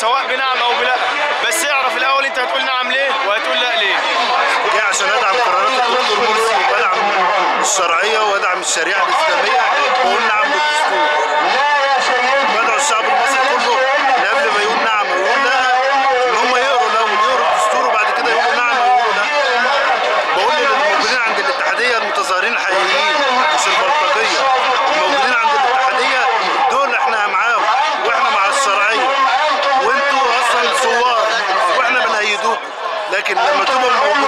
سواء بنعم او بلا بس اعرف الاول انت هتقول نعم ليه وهتقول لا ليه جه عشان ادعم قرارات الدكتور مرسي وادعم الشرعيه وادعم الشريعه الاسلاميه واقول نعم للدستور بدعو الشعب المصري كله اللي قبل ما يقول نعم ويقول لا ان هم يقروا الاول يقروا الدستور وبعد كده يقولوا نعم ويقولوا لا بقول للموجودين عند الاتحاديه المتظاهرين الحقيقيين مش البلطجيه الموجودين عند الاتحاديه دول احنا معاهم واحنا مع الشرعيه وانتوا اصلا ثوار واحنا بنأيدوكم لكن لما تبقوا